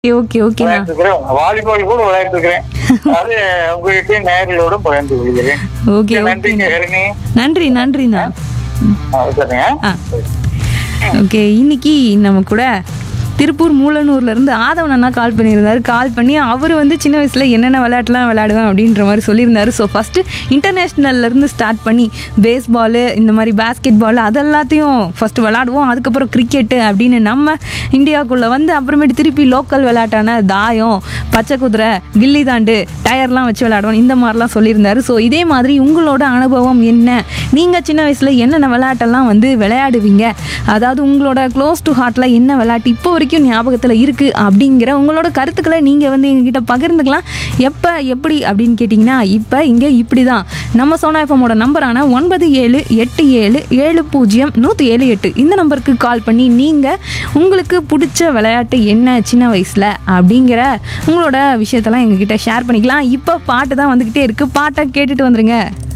okay ஓகேண்ணா விளையாட்டுக்கிறேன் volleyball கூட விளையாட்டுக்கிறேன் அது உங்ககிட்ட நேர்களோட பகிர்ந்து கொள்கிறேன் ஓகே நன்றிங்க ஓகே ஹரிணி நன்றி நன்றிண்ணா ஆ, சரிங்க ஆ ஓகே இன்னைக்கு நம்ம கூட திருப்பூர் மூலனூர்ல இருந்து ஆதவன் அண்ணா கால் பண்ணியிருந்தாரு கால் பண்ணி அவர் வந்து சின்ன வயசுல என்னென்ன விளையாட்டுலாம் விளையாடுவேன் அப்படின்ற மாதிரி சொல்லியிருந்தாரு ஸோ ஃபர்ஸ்ட் இன்டர்நேஷ்னல்ல இருந்து ஸ்டார்ட் பண்ணி பேஸ் பாலு இந்த மாதிரி பேஸ்கெட் பால் அதெல்லாத்தையும் ஃபர்ஸ்ட் விளையாடுவோம் அதுக்கப்புறம் கிரிக்கெட்டு அப்படின்னு நம்ம இந்தியாவுக்குள்ள வந்து அப்புறமேட்டு திருப்பி லோக்கல் விளையாட்டான தாயம் பச்சை குதிரை கில்லி தாண்டு டயர்லாம் வச்சு விளையாடுவோம் இந்த மாதிரிலாம் சொல்லியிருந்தாரு ஸோ இதே மாதிரி உங்களோட அனுபவம் என்ன நீங்கள் சின்ன வயசில் என்னென்ன விளையாட்டெல்லாம் வந்து விளையாடுவீங்க அதாவது உங்களோட க்ளோஸ் டு ஹார்ட்டில் என்ன விளையாட்டு இப்போ வரைக்கும் ஞாபகத்தில் இருக்குது அப்படிங்கிற உங்களோட கருத்துக்களை நீங்கள் வந்து எங்ககிட்ட பகிர்ந்துக்கலாம் எப்போ எப்படி அப்படின்னு கேட்டிங்கன்னா இப்போ இங்கே இப்படி தான் நம்ம சோனா எஃப்எம்மோட நம்பரான ஒன்பது ஏழு எட்டு ஏழு ஏழு பூஜ்ஜியம் நூற்றி ஏழு எட்டு இந்த நம்பருக்கு கால் பண்ணி நீங்கள் உங்களுக்கு பிடிச்ச விளையாட்டு என்ன சின்ன வயசில் அப்படிங்கிற உங்களோட விஷயத்தெல்லாம் எங்ககிட்ட ஷேர் பண்ணிக்கலாம் இப்போ பாட்டு தான் வந்துக்கிட்டே இருக்குது பாட்டை கேட்டுட்டு வந்துருங்க